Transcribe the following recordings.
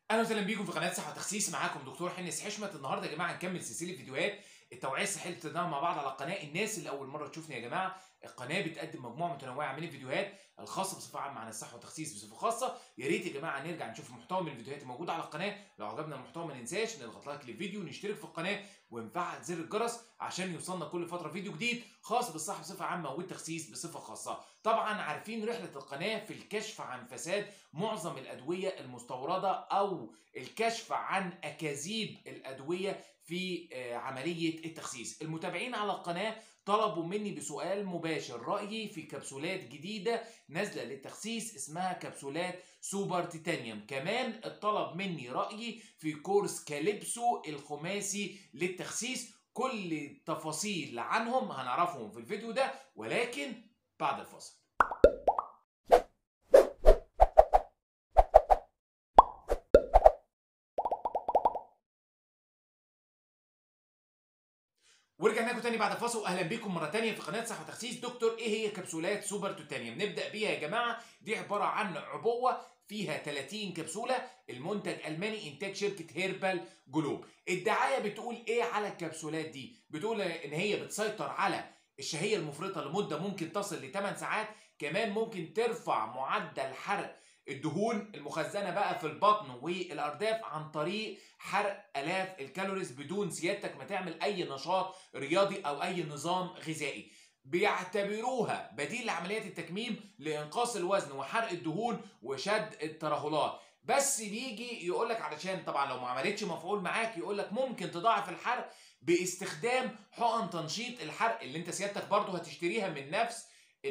اهلا وسهلا بيكم في قناه صحه وتخسيس معاكم دكتور حنس حشمت النهارده يا جماعه نكمل سلسله فيديوهات التوعيه الصحيه اللي بتتناول مع بعض على القناه الناس اللي اول مره تشوفني يا جماعه القناه بتقدم مجموعه متنوعه من الفيديوهات الخاصه بصفه عامه عن الصحه والتخسيس بصفه خاصه يا ريت يا جماعه نرجع نشوف محتوى من الفيديوهات الموجوده على القناه لو عجبنا المحتوى ما ننساش نضغط لايك للفيديو ونشترك في القناه ونفعل زر الجرس عشان يوصلنا كل فتره فيديو جديد خاص بالصحه بصفه عامه والتخسيس بصفه خاصه طبعا عارفين رحله القناه في الكشف عن فساد معظم الادويه المستورده او الكشف عن اكاذيب الادويه في عمليه التخسيس المتابعين على القناه طلبوا مني بسؤال مباشر رايي في كبسولات جديده نازله للتخسيس اسمها كبسولات سوبر تيتانيوم كمان الطلب مني رايي في كورس كاليبسو الخماسي للتخسيس كل التفاصيل عنهم هنعرفهم في الفيديو ده ولكن بعد الفاصل ورجعنا لكم تاني بعد الفاصل واهلا بيكم مره تانية في قناه صحه وتخسيس دكتور ايه هي كبسولات سوبر توتانيوم نبدا بيها يا جماعه دي عباره عن عبوه فيها 30 كبسوله المنتج الماني انتاج شركه هيربال جلوب الدعايه بتقول ايه على الكبسولات دي بتقول ان هي بتسيطر على الشهيه المفرطه لمده ممكن تصل ل 8 ساعات كمان ممكن ترفع معدل حرق الدهون المخزنه بقى في البطن والارداف عن طريق حرق الاف الكالوريز بدون سيادتك ما تعمل اي نشاط رياضي او اي نظام غذائي بيعتبروها بديل لعمليات التكميم لانقاص الوزن وحرق الدهون وشد الترهلات بس بيجي يقول لك علشان طبعا لو ما عملتش مفعول معاك يقول لك ممكن تضاعف الحرق باستخدام حقن تنشيط الحرق اللي انت سيادتك برضه هتشتريها من نفس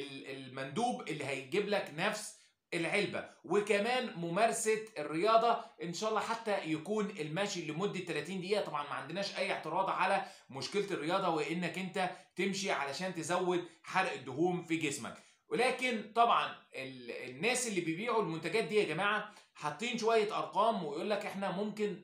المندوب اللي هيجيب لك نفس العلبه وكمان ممارسه الرياضه ان شاء الله حتى يكون المشي لمده 30 دقيقه طبعا ما عندناش اي اعتراض على مشكله الرياضه وانك انت تمشي علشان تزود حرق الدهون في جسمك ولكن طبعا الناس اللي بيبيعوا المنتجات دي يا جماعه حاطين شويه ارقام ويقول لك احنا ممكن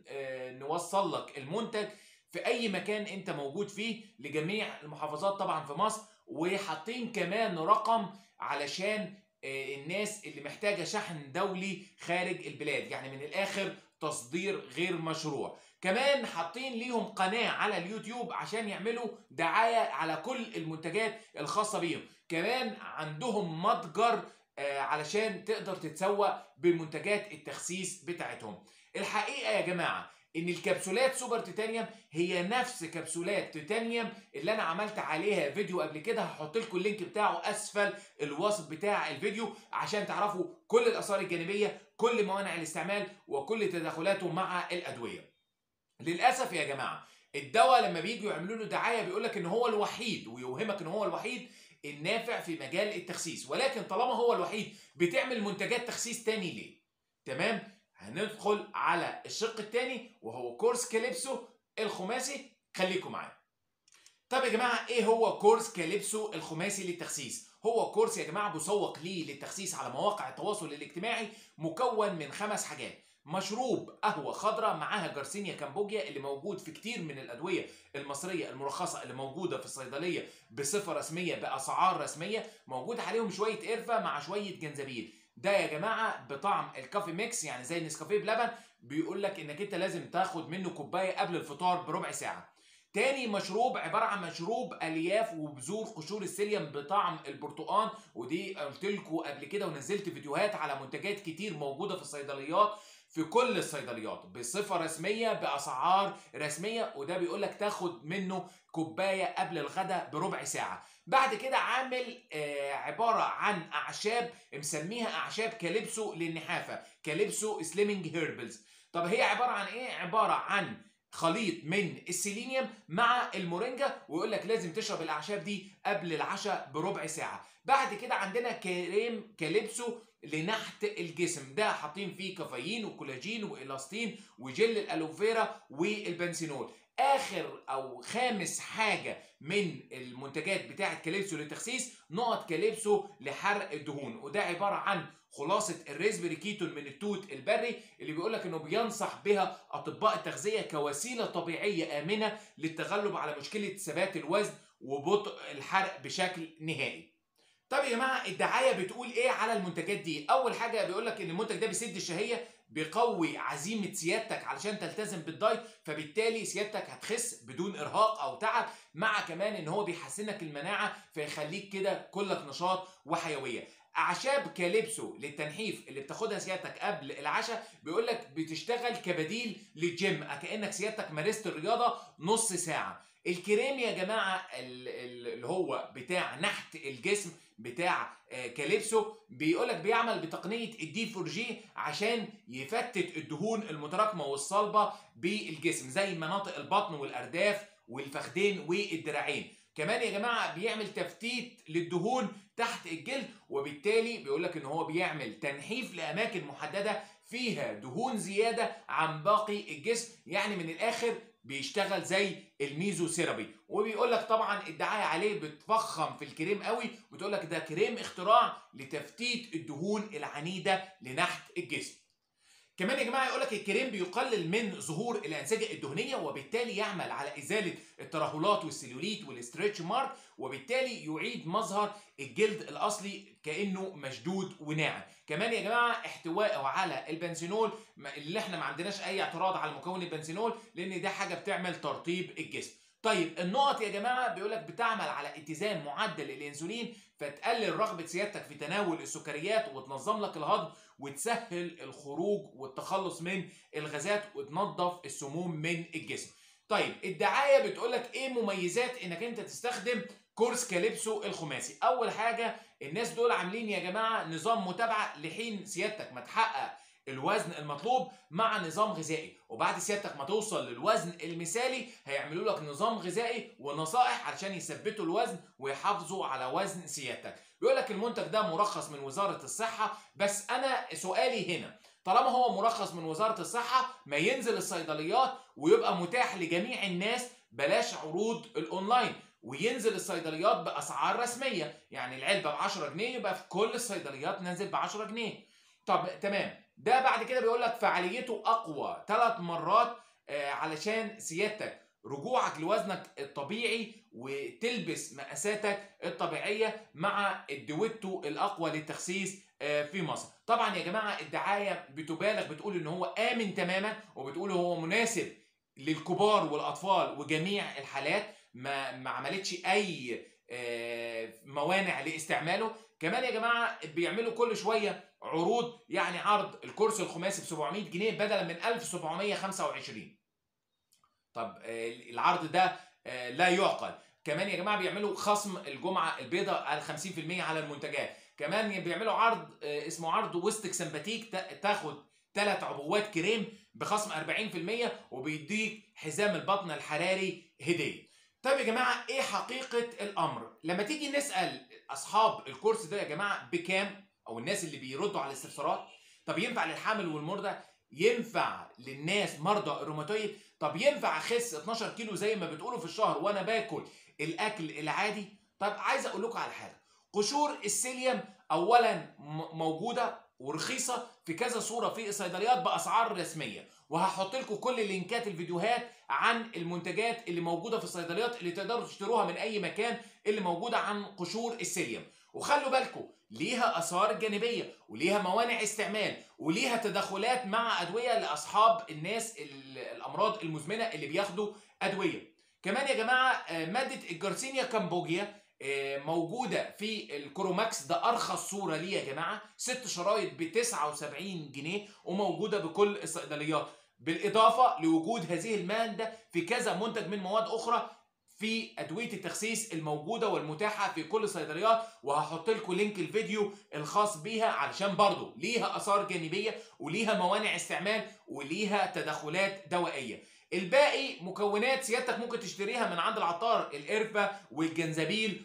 نوصل لك المنتج في اي مكان انت موجود فيه لجميع المحافظات طبعا في مصر وحاطين كمان رقم علشان الناس اللي محتاجه شحن دولي خارج البلاد يعني من الاخر تصدير غير مشروع كمان حاطين ليهم قناه على اليوتيوب عشان يعملوا دعايه على كل المنتجات الخاصه بيهم كمان عندهم متجر علشان تقدر تتسوق بمنتجات التخسيس بتاعتهم الحقيقه يا جماعه ان الكبسولات سوبر تيتانيوم هي نفس كبسولات تيتانيوم اللي انا عملت عليها فيديو قبل كده هحط لكم اللينك بتاعه اسفل الوصف بتاع الفيديو عشان تعرفوا كل الاثار الجانبيه كل موانع الاستعمال وكل تداخلاته مع الادويه للاسف يا جماعه الدواء لما بييجوا يعملوا له دعايه بيقول لك ان هو الوحيد ويوهمك ان هو الوحيد النافع في مجال التخسيس ولكن طالما هو الوحيد بتعمل منتجات تخسيس تاني ليه تمام هندخل على الشق الثاني وهو كورس كاليبسو الخماسي خليكم معايا طب يا جماعه ايه هو كورس كاليبسو الخماسي للتخسيس هو كورس يا جماعه مسوق ليه للتخسيس على مواقع التواصل الاجتماعي مكون من خمس حاجات مشروب قهوة خضراء معاها جارسينيا كامبوجيا اللي موجود في كتير من الأدوية المصرية المرخصة اللي موجودة في الصيدلية بصفة رسمية بأسعار رسمية موجود عليهم شوية قرفة مع شوية جنزبيل ده يا جماعه بطعم الكافي ميكس يعني زي نسكافيه بلبن بيقول لك انك انت لازم تاخد منه كوبايه قبل الفطار بربع ساعه تاني مشروب عباره عن مشروب الياف وبذور قشور السيليوم بطعم البرتقال ودي قلت لكم قبل كده ونزلت فيديوهات على منتجات كتير موجوده في الصيدليات في كل الصيدليات بصفه رسميه باسعار رسميه وده بيقول لك تاخد منه كوبايه قبل الغداء بربع ساعه بعد كده عامل آه عباره عن اعشاب مسميها اعشاب كاليبسو للنحافه كاليبسو سليمنج هيربلز طب هي عباره عن ايه عباره عن خليط من السيلينيوم مع المورينجا ويقول لك لازم تشرب الاعشاب دي قبل العشاء بربع ساعه بعد كده عندنا كريم كاليبسو لنحت الجسم ده حاطين فيه كافيين وكولاجين والاستين وجل الالوفيرا والبنسينول اخر او خامس حاجه من المنتجات بتاعه كاليبسو للتخسيس نقط كاليبسو لحرق الدهون وده عباره عن خلاصه الريزبري كيتون من التوت البري اللي بيقول لك انه بينصح بها اطباء التغذيه كوسيله طبيعيه امنه للتغلب على مشكله ثبات الوزن وبطء الحرق بشكل نهائي طب يا جماعه الدعايه بتقول ايه على المنتجات دي اول حاجه بيقول لك ان المنتج ده بيسد الشهيه بيقوي عزيمه سيادتك علشان تلتزم بالدايت فبالتالي سيادتك هتخس بدون ارهاق او تعب مع كمان ان هو بيحسنك المناعه فيخليك كده كلك نشاط وحيويه اعشاب كاليبسو للتنحيف اللي بتاخدها سيادتك قبل العشاء بيقول لك بتشتغل كبديل للجيم كانك سيادتك مارست الرياضه نص ساعه الكريم يا جماعه اللي هو بتاع نحت الجسم بتاع كاليبسو بيقولك بيعمل بتقنيه الدي 4 جي عشان يفتت الدهون المتراكمه والصلبه بالجسم زي مناطق البطن والارداف والفخدين والدراعين كمان يا جماعه بيعمل تفتيت للدهون تحت الجلد وبالتالي بيقول لك ان هو بيعمل تنحيف لاماكن محدده فيها دهون زياده عن باقي الجسم يعني من الاخر بيشتغل زي الميزو سيرابي وبيقول لك طبعا الدعايه عليه بتفخم في الكريم قوي وتقول لك ده كريم اختراع لتفتيت الدهون العنيده لنحت الجسم كمان يا جماعه يقول لك الكريم بيقلل من ظهور الانسجه الدهنيه وبالتالي يعمل على ازاله الترهلات والسيلوليت والاسترتش مارك وبالتالي يعيد مظهر الجلد الاصلي كانه مشدود وناعم كمان يا جماعه احتوائه على البنسينول اللي احنا ما عندناش اي اعتراض على مكون البنسينول لان ده حاجه بتعمل ترطيب الجسم طيب النقط يا جماعه بيقول لك بتعمل على اتزان معدل الانسولين فتقلل رغبه سيادتك في تناول السكريات وتنظم لك الهضم وتسهل الخروج والتخلص من الغازات وتنظف السموم من الجسم. طيب الدعايه بتقول لك ايه مميزات انك انت تستخدم كورس كاليبسو الخماسي؟ اول حاجه الناس دول عاملين يا جماعه نظام متابعه لحين سيادتك ما تحقق الوزن المطلوب مع نظام غذائي وبعد سيادتك ما توصل للوزن المثالي هيعملوا لك نظام غذائي ونصائح علشان يثبتوا الوزن ويحافظوا على وزن سيادتك بيقول لك المنتج ده مرخص من وزارة الصحة بس أنا سؤالي هنا طالما هو مرخص من وزارة الصحة ما ينزل الصيدليات ويبقى متاح لجميع الناس بلاش عروض الأونلاين وينزل الصيدليات بأسعار رسمية يعني العلبة ب 10 جنيه يبقى في كل الصيدليات نازل ب 10 جنيه طب تمام ده بعد كده بيقول لك فعاليته اقوى ثلاث مرات آه علشان سيادتك رجوعك لوزنك الطبيعي وتلبس مقاساتك الطبيعيه مع الدويتو الاقوى للتخسيس آه في مصر طبعا يا جماعه الدعايه بتبالغ بتقول ان هو امن تماما وبتقول هو مناسب للكبار والاطفال وجميع الحالات ما ما عملتش اي آه موانع لاستعماله كمان يا جماعه بيعملوا كل شويه عروض يعني عرض الكورس الخماسي ب 700 جنيه بدلا من 1725 طب العرض ده لا يعقل كمان يا جماعه بيعملوا خصم الجمعه البيضاء على 50% على المنتجات كمان بيعملوا عرض اسمه عرض وسطك سمباتيك تاخد ثلاث عبوات كريم بخصم 40% وبيديك حزام البطن الحراري هديه طيب يا جماعه ايه حقيقه الامر لما تيجي نسال اصحاب الكورس ده يا جماعه بكام او الناس اللي بيردوا على الاستفسارات طب ينفع للحامل والمرضع ينفع للناس مرضى الروماتويد طب ينفع اخس 12 كيلو زي ما بتقولوا في الشهر وانا باكل الاكل العادي طب عايز اقول لكم على حاجه قشور السيليوم اولا موجوده ورخيصه في كذا صوره في الصيدليات باسعار رسميه وهحط لكم كل لينكات الفيديوهات عن المنتجات اللي موجوده في الصيدليات اللي تقدروا تشتروها من اي مكان اللي موجوده عن قشور السيليوم وخلوا بالكم ليها اثار جانبيه وليها موانع استعمال وليها تدخلات مع ادويه لاصحاب الناس الامراض المزمنه اللي بياخدوا ادويه كمان يا جماعه ماده الجارسينيا كامبوجيا موجودة في الكروماكس ده أرخص صورة ليه يا جماعة ست شرايط ب 79 جنيه وموجودة بكل الصيدليات بالإضافة لوجود هذه المادة في كذا منتج من مواد أخرى في ادويه التخسيس الموجوده والمتاحه في كل الصيدليات وهحط لكم لينك الفيديو الخاص بيها علشان برضو ليها اثار جانبيه وليها موانع استعمال وليها تدخلات دوائيه الباقي مكونات سيادتك ممكن تشتريها من عند العطار القرفه والجنزبيل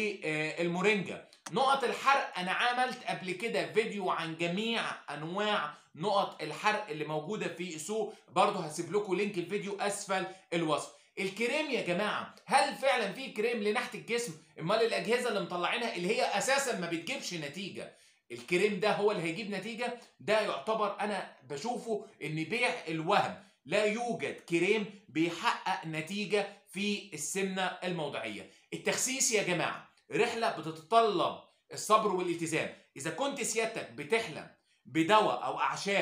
والمورينجا نقط الحرق انا عملت قبل كده فيديو عن جميع انواع نقط الحرق اللي موجوده في السوق برضو هسيب لكم لينك الفيديو اسفل الوصف الكريم يا جماعه هل فعلا في كريم لنحت الجسم امال الاجهزه اللي مطلعينها اللي هي اساسا ما بتجيبش نتيجه الكريم ده هو اللي هيجيب نتيجه ده يعتبر انا بشوفه ان بيع الوهم لا يوجد كريم بيحقق نتيجه في السمنه الموضعيه التخسيس يا جماعه رحله بتتطلب الصبر والالتزام اذا كنت سيادتك بتحلم بدواء او اعشاب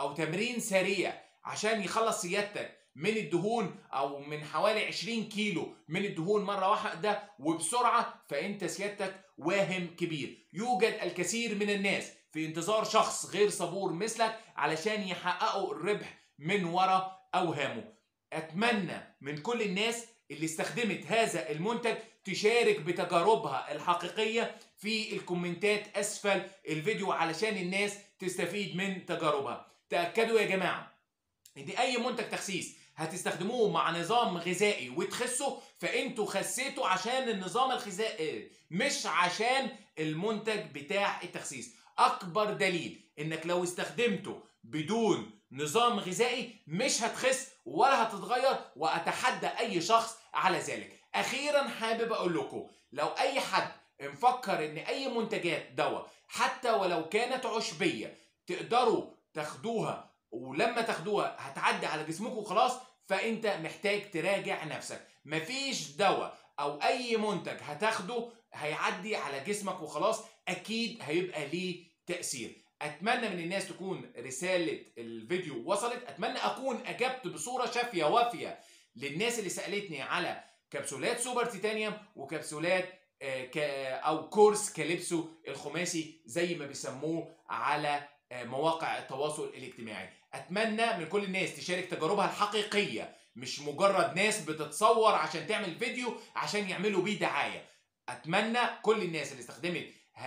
او تمرين سريع عشان يخلص سيادتك من الدهون او من حوالي 20 كيلو من الدهون مره واحده وبسرعه فانت سيادتك واهم كبير يوجد الكثير من الناس في انتظار شخص غير صبور مثلك علشان يحققوا الربح من وراء اوهامه اتمنى من كل الناس اللي استخدمت هذا المنتج تشارك بتجاربها الحقيقيه في الكومنتات اسفل الفيديو علشان الناس تستفيد من تجاربها تاكدوا يا جماعه ان اي منتج تخسيس هتستخدموه مع نظام غذائي وتخسوا فانتوا خسيتوا عشان النظام الغذائي مش عشان المنتج بتاع التخسيس اكبر دليل انك لو استخدمته بدون نظام غذائي مش هتخس ولا هتتغير واتحدى اي شخص على ذلك اخيرا حابب اقول لكم لو اي حد مفكر ان اي منتجات دواء حتى ولو كانت عشبيه تقدروا تاخدوها ولما تاخدوها هتعدي على جسمكم وخلاص فانت محتاج تراجع نفسك مفيش دواء او اي منتج هتاخده هيعدي على جسمك وخلاص اكيد هيبقى ليه تاثير اتمنى من الناس تكون رساله الفيديو وصلت اتمنى اكون اجبت بصوره شافيه وافيه للناس اللي سالتني على كبسولات سوبر تيتانيوم وكبسولات او كورس كاليبسو الخماسي زي ما بيسموه على مواقع التواصل الاجتماعي اتمنى من كل الناس تشارك تجاربها الحقيقيه مش مجرد ناس بتتصور عشان تعمل فيديو عشان يعملوا بيه دعايه اتمنى كل الناس اللي استخدمت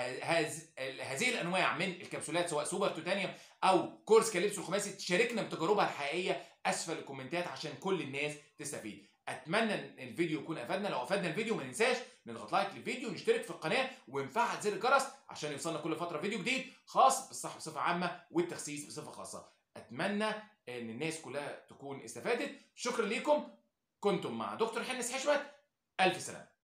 هذه الانواع من الكبسولات سواء سوبر توتانيوم او كورس كاليبسو الخماسي تشاركنا بتجاربها الحقيقيه اسفل الكومنتات عشان كل الناس تستفيد اتمنى ان الفيديو يكون افادنا لو افادنا الفيديو ما ننساش نضغط لايك للفيديو نشترك في القناه ونفعل زر الجرس عشان يوصلنا كل فتره فيديو جديد خاص بالصحه بصفه عامه والتخسيس بصفه خاصه اتمنى ان الناس كلها تكون استفادت شكرا ليكم كنتم مع دكتور حنس حشوت الف سلامه